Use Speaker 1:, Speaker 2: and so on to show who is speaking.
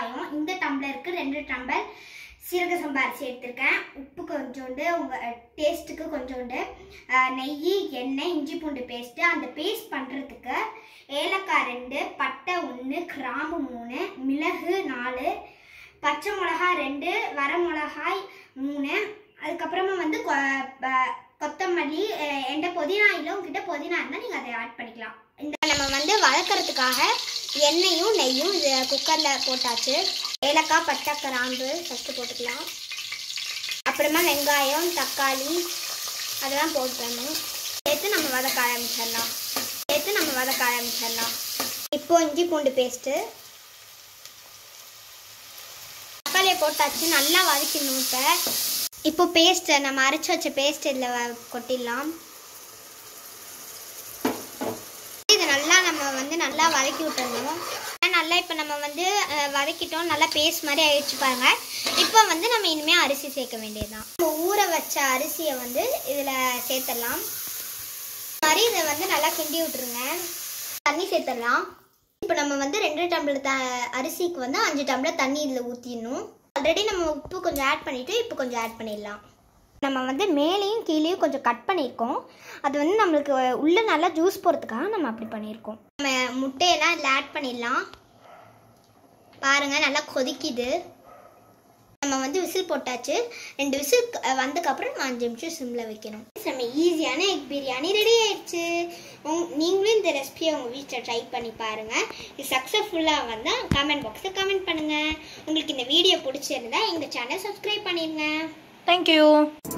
Speaker 1: வெங்காயம் இந்த டம்ளருக்கு ரெண்டு டம்ளர் சீரக சம்பா அரிசி எடுத்திருக்கேன் உப்பு கொஞ்சோண்டு உங்கள் டேஸ்ட்டுக்கு கொஞ்சோண்டு அஹ், நெய் எண்ணெய் இஞ்சி பூண்டு பேஸ்ட்டு அந்த பேஸ்ட் பண்ணுறதுக்கு ஏலக்காய் ரெண்டு பட்டை ஒன்று கிராம்பு மூணு மிளகு நாலு பச்சை மிளகா ரெண்டு வர மிளகாய் மூணு அதுக்கப்புறமா வந்து கொ- ப- கொத்தமல்லி அஹ், என்கிட்ட புதினா இல்லை உங்ககிட்ட புதினா இருந்தால் நீங்கள் அதை ஆட் பண்ணிக்கலாம் இந்த நம்ம வந்து வளர்க்குறதுக்காக எண்ணெயும் நெய்யும் இது குக்கரில் போட்டாச்சு ஏலக்காய் பட்டை கிராம்பு ஃபஸ்ட்டு போட்டுக்கலாம் அப்புறமா வெங்காயம் தக்காளி அதெல்லாம் போட்டுக்கணும் சேர்த்து நம்ம வதக்க ஆரம்பிச்சிடலாம் சேர்த்து நம்ம வதக்க ஆரம்பிச்சிடலாம் இப்போ இஞ்சி பூண்டு பேஸ்ட்டு தக்காளியை போட்டாச்சு நல்லா வதக்கணும் இப்போ இப்போ பேஸ்ட்டை நம்ம அரைச்சி வச்ச பேஸ்ட் இதில் கொட்டிடலாம் இது நல்லா நம்ம வந்து நல்லா வதக்கி விட்டுறணும் நல்லா இப்போ நம்ம வந்து அஹ், வதக்கிட்டோம் நல்லா பேஸ்ட் மாதிரி ஆயிடுச்சு பாருங்க இப்போ வந்து நம்ம இனிமேல் அரிசி சேர்க்க வேண்டியதுதான் நம்ம ஊற வச்ச அரிசியை வந்து இதில் சேர்த்துடலாம் இந்த மாதிரி இதை வந்து நல்லா கிண்டி விட்டுருங்க தண்ணி சேர்த்துடலாம் இப்போ நம்ம வந்து ரெண்டு டம்ளர் த அரிசிக்கு வந்து அஞ்சு டம்ளர் தண்ணி இதில் ஊற்றிடணும் ஆல்ரெடி நம்ம உப்பு கொஞ்சம் ஆட் பண்ணிவிட்டு இப்போ கொஞ்சம் ஆட் பண்ணிடலாம் நம்ம வந்து மேலேயும் கீழேயும் கொஞ்சம் கட் பண்ணியிருக்கோம் அது வந்து நம்மளுக்கு உள்ளே நல்லா ஜூஸ் போகிறதுக்காக நம்ம அப்படி பண்ணியிருக்கோம் நம்ம முட்டையெல்லாம் இதில் ஆட் பண்ணிடலாம் பாருங்கள் நல்லா கொதிக்குது நம்ம வந்து விசில் போட்டாச்சு ரெண்டு விசில் வந்ததுக்கப்புறம் நம்ம அஞ்சு நிமிஷம் சிம்மில் வைக்கணும் நம்ம ஈஸியான எக் பிரியாணி ரெடி ஆயிடுச்சு உங் நீங்களும் இந்த ரெசிபியை உங்கள் வீட்டில் ட்ரை பண்ணி பாருங்கள் இது சக்ஸஸ்ஃபுல்லாக வந்தால் கமெண்ட் பாக்ஸில் கமெண்ட் பண்ணுங்கள் உங்களுக்கு இந்த வீடியோ பிடிச்சிருந்தா எங்கள் சேனல் சப்ஸ்கிரைப் பண்ணிடுங்க
Speaker 2: தேங்க்யூ